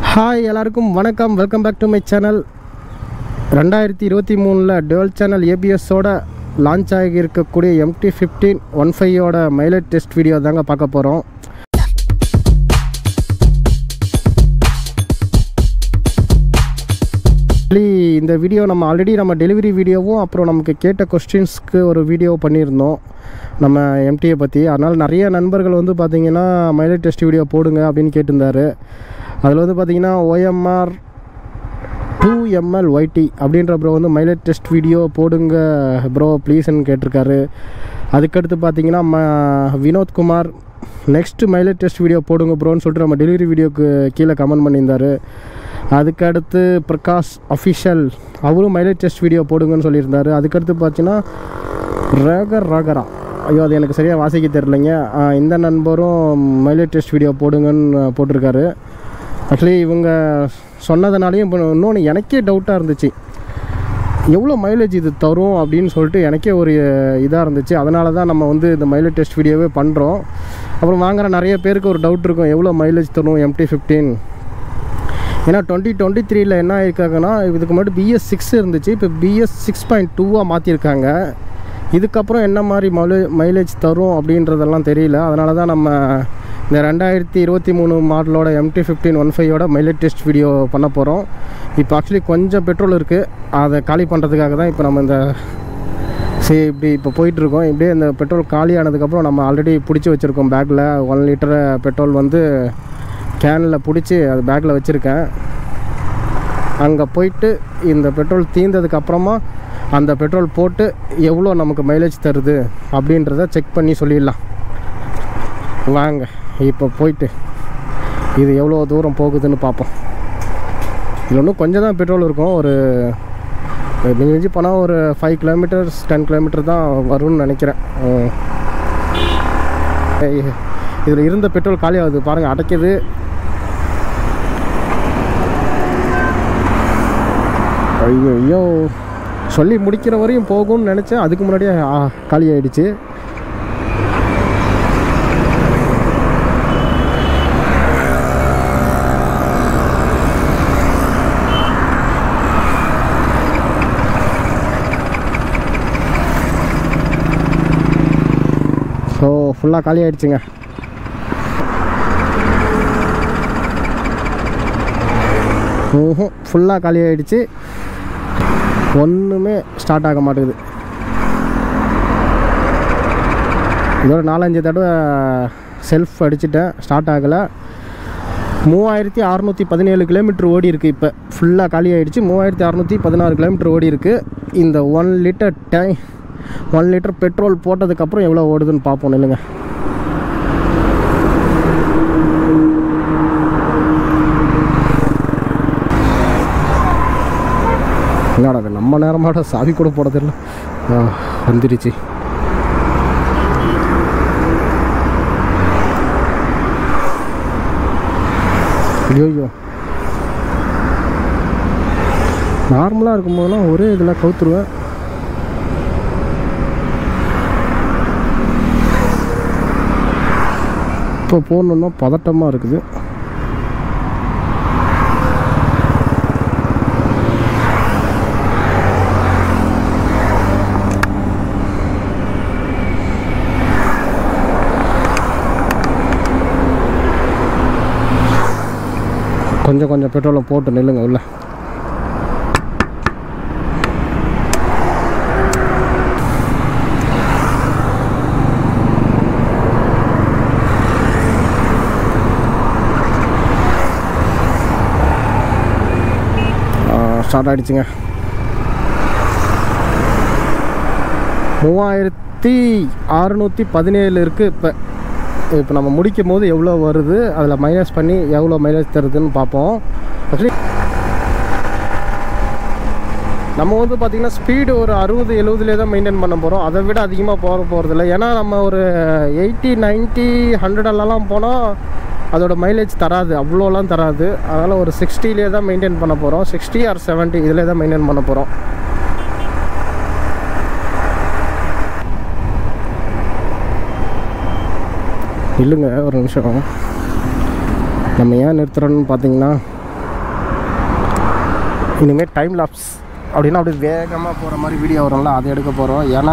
Hi எல்லாருக்கும் வணக்கம் welcome back to my channel ரெண்டாயிரத்தி இருபத்தி மூணில் டுவெல் சேனல் ஏபிஎஸோட லான்ச் ஆகி இருக்கக்கூடிய எம்டி ஃபிஃப்டீன் ஒன் ஃபைவோட மைலேஜ் டெஸ்ட் வீடியோ தாங்க பார்க்க போகிறோம் இந்த வீடியோ நம்ம ஆல்ரெடி நம்ம டெலிவரி வீடியோவும் அப்புறம் நமக்கு கேட்ட கொஸ்டின்ஸ்க்கு ஒரு வீடியோ பண்ணியிருந்தோம் நம்ம எம்டியை பற்றி அதனால் நிறைய நண்பர்கள் வந்து பார்த்திங்கன்னா மைலேஜ் டெஸ்ட் வீடியோ போடுங்க அப்படின்னு கேட்டிருந்தாரு அதில் வந்து பார்த்திங்கன்னா ஓஎம்ஆர் டூ எம்எல் ஒய்டி அப்படின்ற ப்ரோ வந்து மைலேஜ் டெஸ்ட் வீடியோ போடுங்க ப்ரோ ப்ளீஸ்ன்னு கேட்டிருக்காரு அதுக்கடுத்து பார்த்தீங்கன்னா ம Vinothkumar next mileage test video போடுங்க ப்ரோன்னு சொல்லிட்டு நம்ம டெலிவரி வீடியோக்கு கீழே கமெண்ட் பண்ணியிருந்தார் அதுக்கடுத்து பிரகாஷ் அஃபிஷியல் அவரும் மைலேஜ் டெஸ்ட் வீடியோ போடுங்கன்னு சொல்லியிருந்தாரு அதுக்கடுத்து பார்த்தீங்கன்னா ரேகர் ராகரா ஐயோ அது எனக்கு சரியாக வாசிக்க தெரிலங்க ஆ, இந்த நண்பரும் மைலேஜ் டெஸ்ட் வீடியோ போடுங்கன்னு போட்டிருக்காரு ஆக்சுவலி இவங்க சொன்னதுனாலையும் இப்போ இன்னொன்று எனக்கே டவுட்டாக இருந்துச்சு எவ்வளோ மைலேஜ் இது தரும் அப்படின்னு சொல்லிட்டு எனக்கே ஒரு இதாக இருந்துச்சு அதனால தான் நம்ம வந்து இந்த மைலேஜ் டெஸ்ட் வீடியோவே பண்ணுறோம் அப்புறம் வாங்குற நிறைய பேருக்கு ஒரு டவுட் இருக்கும் எவ்வளோ மைலேஜ் தரும் எம்டி ஃபிஃப்டீன் ஏன்னா டுவெண்ட்டி டுவெண்ட்டி த்ரீல என்ன ஆயிருக்காங்கன்னா இதுக்கு முன்னாடி பிஎஸ் சிக்ஸ் இருந்துச்சு இப்போ பிஎஸ் சிக்ஸ் பாயிண்ட் டூவாக மாற்றிருக்காங்க இதுக்கப்புறம் என்ன மாதிரி மைலே மைலேஜ் தரும் அப்படின்றதெல்லாம் தெரியல அதனால தான் நம்ம இந்த ரெண்டாயிரத்தி இருபத்தி மூணு மாடலோட எம்டி ஃபிஃப்டீன் ஒன் ஃபைவோட மைலேஜ் டெஸ்ட் வீடியோ பண்ண போகிறோம் இப்போ ஆக்சுவலி கொஞ்சம் பெட்ரோல் இருக்குது அதை காலி பண்ணுறதுக்காக தான் இப்போ நம்ம இந்த சரி இப்படி இப்போ போயிட்டுருக்கோம் இப்படியே இந்த பெட்ரோல் காலி ஆனதுக்கப்புறம் நம்ம ஆல்ரெடி பிடிச்சி வச்சுருக்கோம் பேக்கில் ஒன் லிட்டர் பெட்ரோல் வந்து கேனில் பிடிச்சி அது பேக்கில் வச்சுருக்கேன் அங்கே போயிட்டு இந்த பெட்ரோல் தீர்ந்ததுக்கு அப்புறமா அந்த பெட்ரோல் போட்டு எவ்வளோ நமக்கு மைலேஜ் தருது அப்படின்றத செக் பண்ணி சொல்லிடலாம் வாங்க இப்போ போயிட்டு இது எவ்வளோ தூரம் போகுதுன்னு பார்ப்போம் இது இன்னும் கொஞ்சம் தான் பெட்ரோல் இருக்கும் ஒரு மிஞ்சி போனால் ஒரு ஃபைவ் கிலோமீட்டர்ஸ் டென் கிலோமீட்டர் தான் வரும்னு நினைக்கிறேன் இதில் இருந்த பெட்ரோல் காலி ஆகுது பாருங்கள் அடைக்குது ஐயோ ஐயோ சொல்லி முடிக்கிற வரையும் போகும்னு நினச்சேன் அதுக்கு முன்னாடியே ஆ, காலி ஆயிடுச்சு ஸோ ஃபுல்லாக காலி ஆயிடுச்சுங்க ஃபுல்லாக காலி ஆயிடுச்சு ஒன்றுமே ஸ்டார்ட் ஆக மாட்டேங்குது இதோட நாலஞ்சு தடவை செல்ஃப் அடிச்சிட்டேன் ஸ்டார்ட் ஆகலை மூவாயிரத்தி அறநூற்றி பதினேழு கிலோமீட்டர் ஓடி இருக்குது இப்போ ஃபுல்லாக காலி ஆகிடுச்சு மூவாயிரத்தி அறநூற்றி பதினாறு கிலோமீட்டர் ஓடி இருக்குது இந்த ஒன் லிட்டர் டை ஒன் லிட்டர் பெட்ரோல் போட்டதுக்கப்புறம் எவ்வளோ ஓடுதுன்னு பார்ப்போம் இல்லைங்க என்னடா இது நம்ம நேரமாட சாவி கூட போட தெரியல ஆ, வந்துடுச்சு ஐயோ நார்மலாக இருக்கும்போதெல்லாம் ஒரே இதில் கவுத்துருவேன் இப்போ போகணுன்னா பதட்டமாக இருக்குது கொஞ்சம் கொஞ்சம் பெட்ரோலை போட்டு நில்லுங்க உள்ள ஸ்டார்ட் ஆகிடுச்சுங்க மூவாயிரத்தி அறுநூற்றி பதினேழு இருக்குது இப்போ இப்போ நம்ம முடிக்கும் போது எவ்வளோ வருது அதில் மைனஸ் பண்ணி எவ்வளோ மைலேஜ் தருதுன்னு பார்ப்போம் ஆக்சுவலி நம்ம வந்து பார்த்திங்கன்னா ஸ்பீடு ஒரு அறுபது எழுபதுலே தான் மெயின்டைன் பண்ண போகிறோம் அதை விட அதிகமாக போக போகிறதில்ல ஏன்னா நம்ம ஒரு எயிட்டி நைன்ட்டி ஹண்ட்ரடெல்லாம் போனால் அதோட மைலேஜ் தராது அவ்வளோலாம் தராது அதனால் ஒரு சிக்ஸ்டிலே தான் மெயின்டைன் பண்ண போகிறோம் சிக்ஸ்டி ஆர் செவன்ட்டி இதில் தான் மெயின்டைன் பண்ண போகிறோம் இல்லைங்க ஒரு நிமிஷம் நம்ம ஏன் நிறுத்துறோன்னு பார்த்தீங்கன்னா இனிமேல் டைம் லாப்ஸ் அப்படின்னா அப்படியே வேகமாக போகிற மாதிரி வீடியோ வரும்ல அதை எடுக்க போகிறோம் ஏன்னா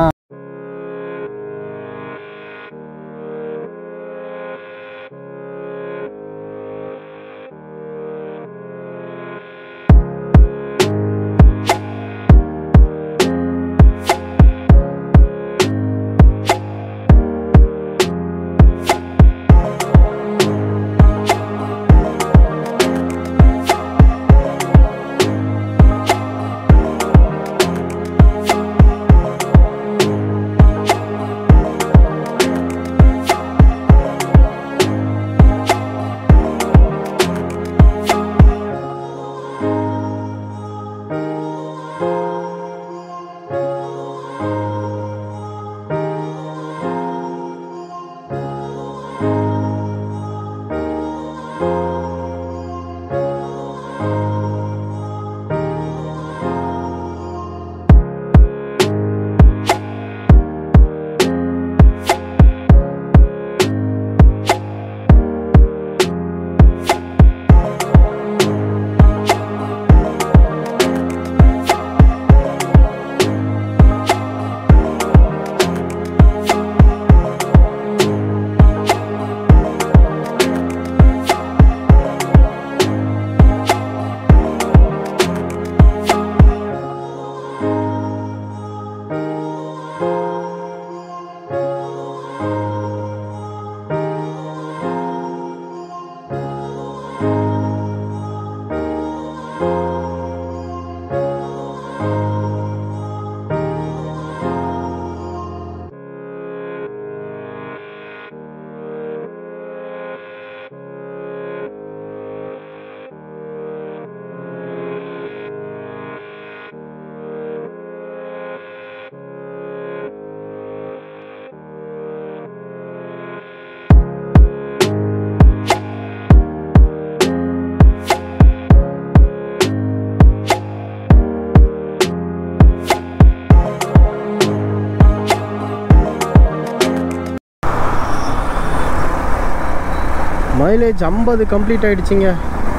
மைலேஜ் ஐம்பது கம்ப்ளீட் ஆயிடுச்சுங்க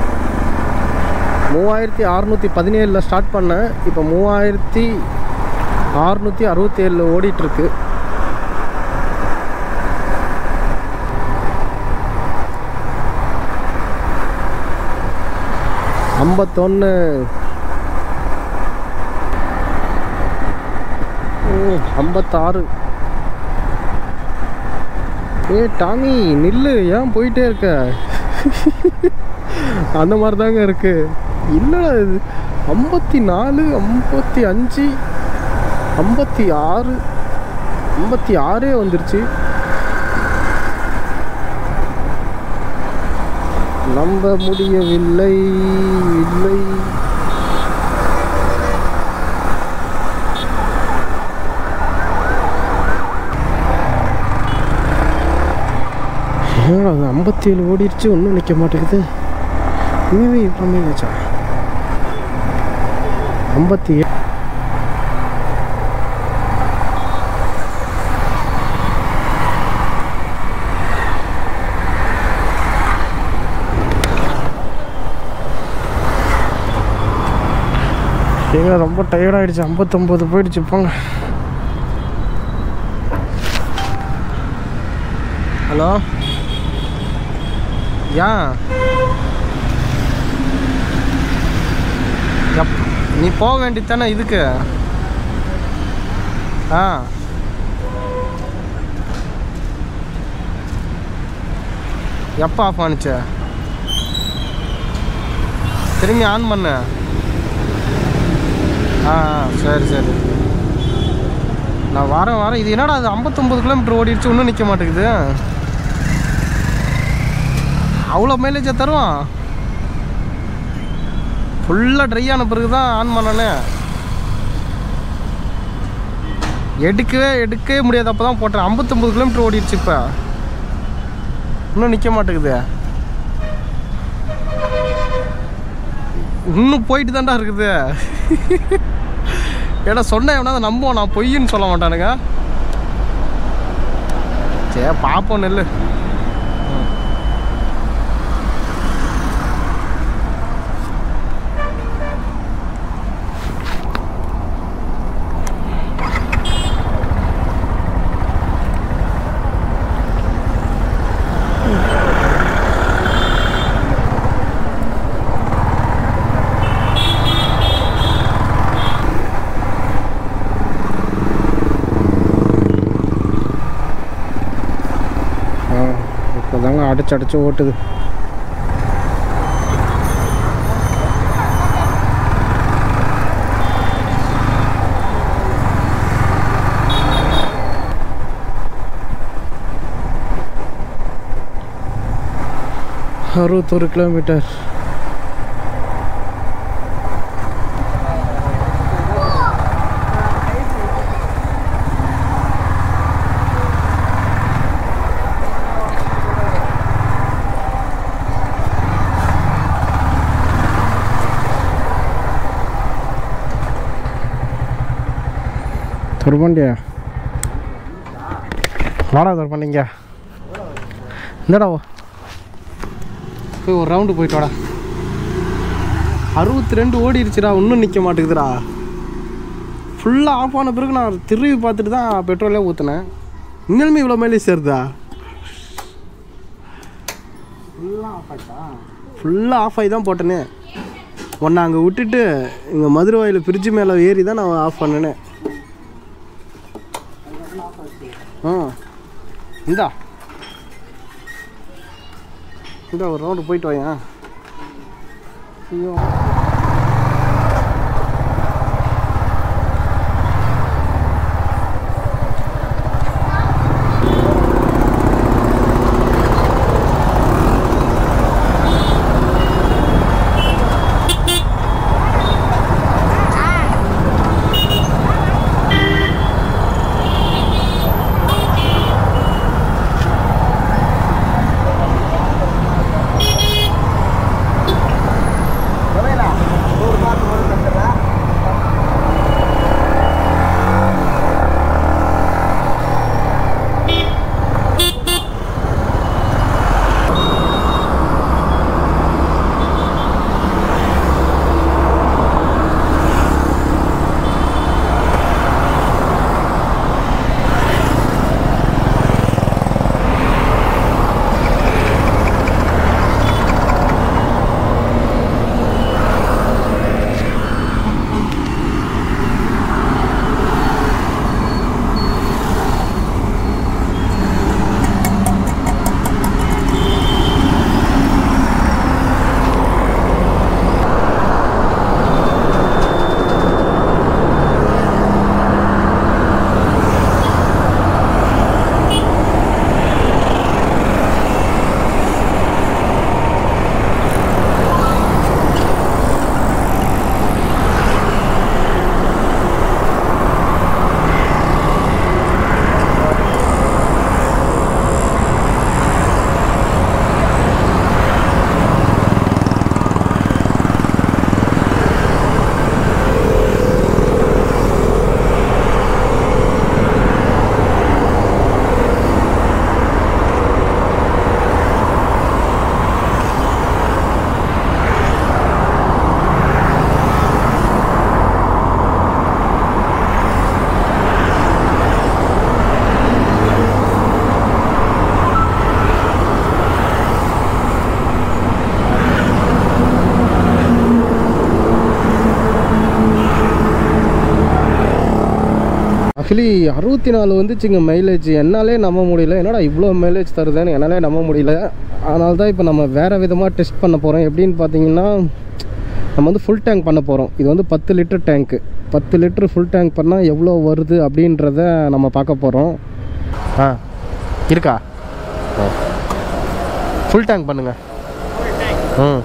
மூவாயிரத்தி அறநூற்றி பதினேழில் ஸ்டார்ட் பண்ணேன் இப்போ மூவாயிரத்தி அறநூற்றி அறுபத்தேழில் ஓடிட்டுருக்கு ஐம்பத்தொன்று ஐம்பத்தாறு ஏ டாமி நில்லு ஏன் போயிட்டே இருக்க அந்த மாதிரி தாங்க இருக்கு இல்லைடா இது ஐம்பத்தி நாலு ஐம்பத்தி அஞ்சு ஐம்பத்தி ஆறு ஐம்பத்தி ஆறே வந்துருச்சு நம்ப முடியவில்லை இல்லை ஏன் அது ஐம்பத்தி ஏழு ஓடிடுச்சு ஒன்றும் நிற்க மாட்டேங்குது இனிமே இப்பமே வச்சா ஐம்பத்தி ஏழு ஏங்க ரொம்ப டயர்டாயிடுச்சு ஐம்பத்தொம்போது போயிடுச்சு போங்க ஹலோ ஏன் எப் நீ போக வேண்டியது தானே இதுக்கு ஆ எப்போ ஆஃப் ஆனிச்சு திரும்பி ஆன் பண்ணு ஆ ஆ, சரி சரி நான் வரேன் வரேன் இது என்னடா அது ஐம்பத்தொம்பது கிலோமீட்டர் ஓடிடுச்சு இன்னும் நிற்க மாட்டேங்குது அவ்வளோ மைலேஜை தருவான் ஃபுல்லாக ட்ரை ஆன பிறகு தான் ஆன் பண்ணனே எடுக்கவே எடுக்கவே முடியாது அப்போ தான் போட்டேன் ஐம்பத்தொம்பது கிலோமீட்டர் ஓடிடுச்சு இப்போ இன்னும் நிற்க மாட்டேங்குது இன்னும் போயிட்டு தான்டா இருக்குது ஏடா சொன்னேன் எவனா நம்புவோம் நான் பொய்ன்னு சொல்ல மாட்டானுங்க சரி பார்ப்போம் நெல்லு அடைச்சு அடைச்சு ஓட்டுது அறுபத்தொரு கிலோமீட்டர் துருப்பாண்டியா வாடா துருப்பாண்டிங்க இந்தடா வா. போய் ஒரு ரவுண்டு போயிட்டு வாடா அறுபத்தி ரெண்டு ஓடிடுச்சுடா இன்னும் நிற்க மாட்டேங்குதுடா ஃபுல்லாக ஆஃப் ஆன பிறகு நான் திரும்பி பார்த்துட்டு தான் பெட்ரோலே ஊற்றினேன் இன்னுமே இவ்வளோ மேலே சேருதா ஃபுல்லாக ஆஃப் ஆகி தான் போட்டேனே உன்னை அங்கே விட்டுட்டு இங்கே மதுரை வாயில் பிரிட்ஜு மேலே ஏறி தான் நான் ஆஃப் பண்ணினேன் ஆ இந்தா இந்த ஒரு ரவுண்டு போயிட்டு வாங்க ஐயோ ஆக்சுவலி அறுபத்தி நாலு வந்துச்சுங்க மைலேஜ் என்னாலே நம்ப முடியல என்னடா இவ்வளோ மைலேஜ் தருதுன்னு என்னாலே நம்ப முடியல அதனால தான் இப்போ நம்ம வேறு விதமாக டெஸ்ட் பண்ண போகிறோம் எப்படின்னு பார்த்தீங்கன்னா நம்ம வந்து ஃபுல் டேங்க் பண்ண போகிறோம் இது வந்து பத்து லிட்டர் டேங்க்கு பத்து லிட்டர் ஃபுல் டேங்க் பண்ணால் எவ்வளோ வருது அப்படின்றத நம்ம பார்க்க போகிறோம் ஆ இருக்கா ஃபுல் டேங்க் பண்ணுங்க ம்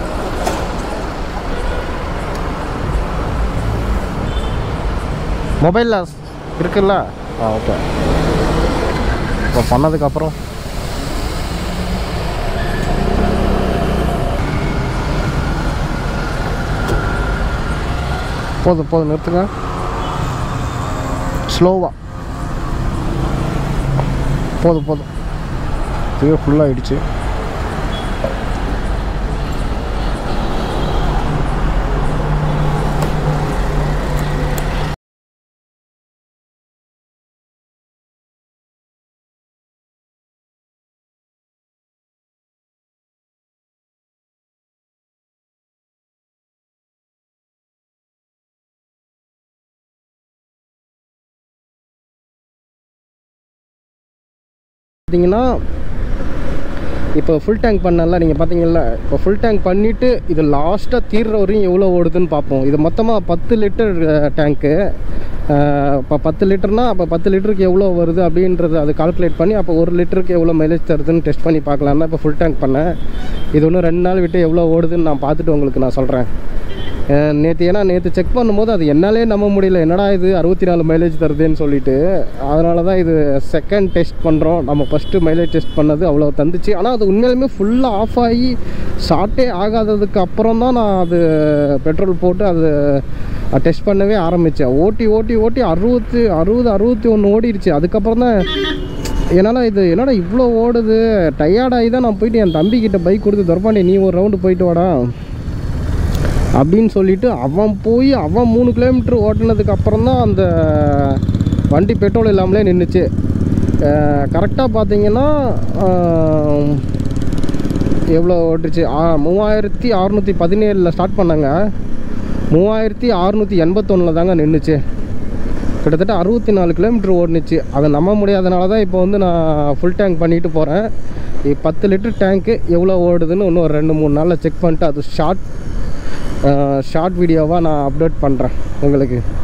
மொபைலில் இருக்குல்ல ஆ ஓகே இப்போ பண்ணதுக்கப்புறம் போதும் போதும் நிறுத்துங்க ஸ்லோவாக போதும் போதும் இதுவே ஃபுல்லாகிடுச்சு பார்த்தீங்கன்னா இப்போ ஃபுல் டேங்க் பண்ணல நீங்கள் பார்த்தீங்கல்ல இப்போ ஃபுல் டேங்க் பண்ணிவிட்டு இது லாஸ்ட்டாக தீர்ற வரையும் எவ்வளோ ஓடுதுன்னு பார்ப்போம் இது மொத்தமாக பத்து லிட்டர் டேங்க்கு இப்போ பத்து லிட்டர்னால் அப்போ பத்து லிட்டருக்கு எவ்வளோ வருது அப்படின்றது அது கால்குலேட் பண்ணி அப்போ ஒரு லிட்டருக்கு எவ்வளோ மைலேஜ் தருதுன்னு டெஸ்ட் பண்ணி பார்க்கலான்னா இப்போ ஃபுல் டேங்க் பண்ணேன் இது இன்னும் ரெண்டு நாள் விட்டு எவ்வளோ ஓடுதுன்னு நான் பார்த்துட்டு உங்களுக்கு நான் சொல்கிறேன் நேற்று ஏன்னா நேற்று செக் பண்ணும்போது அது என்னாலே நம்ப முடியல என்னடா இது அறுபத்தி நாலு மைலேஜ் தருதுன்னு சொல்லிட்டு அதனால தான் இது செகண்ட் டெஸ்ட் பண்ணுறோம் நம்ம ஃபஸ்ட்டு மைலேஜ் டெஸ்ட் பண்ணது அவ்வளோ தந்துச்சு ஆனால் அது உண்மையிலுமே ஃபுல்லாக ஆஃப் ஆகி ஷார்ட்டே ஆகாததுக்கு அப்புறம் தான் நான் அது பெட்ரோல் போட்டு அது டெஸ்ட் பண்ணவே ஆரம்பித்தேன் ஓட்டி ஓட்டி ஓட்டி அறுபத்து அறுபது அறுபத்தி ஒன்று ஓடிடுச்சு அதுக்கப்புறம் தான் என்னால் இது என்னடா இவ்வளோ ஓடுது டயர்டாகி தான் நான் போயிட்டு என் தம்பிக்கிட்ட பைக் கொடுத்து துரப்பாண்டி நீ ஒரு ரவுண்டு போயிட்டு வாடா அப்படின்னு சொல்லிட்டு அவன் போய் அவன் மூணு கிலோமீட்டர் ஓட்டினதுக்கு அப்புறம் தான் அந்த வண்டி பெட்ரோல் இல்லாமலே நின்றுச்சு கரெக்டாக பார்த்தீங்கன்னா ஆஹ், எவ்வளோ ஓட்டுச்சு ஆ மூவாயிரத்தி அறநூற்றி பதினேழில் ஸ்டார்ட் பண்ணாங்க மூவாயிரத்தி அறநூற்றி எண்பத்தொன்னில் தாங்க நின்றுச்சு கிட்டத்தட்ட அறுபத்தி நாலு கிலோமீட்டர் ஓடுனுச்சு அதை நம்ப முடியாதனால தான் இப்போ வந்து நான் ஃபுல் டேங்க் பண்ணிட்டு போகிறேன் பத்து லிட்டர் டேங்க்கு எவ்வளோ ஓடுதுன்னு இன்னும் ஒரு ரெண்டு மூணு நாளில் செக் பண்ணிட்டு அது ஷார்ட் ஷார்ட் வீடியோவாக நான் அப்லோட் பண்ணுறேன் உங்களுக்கு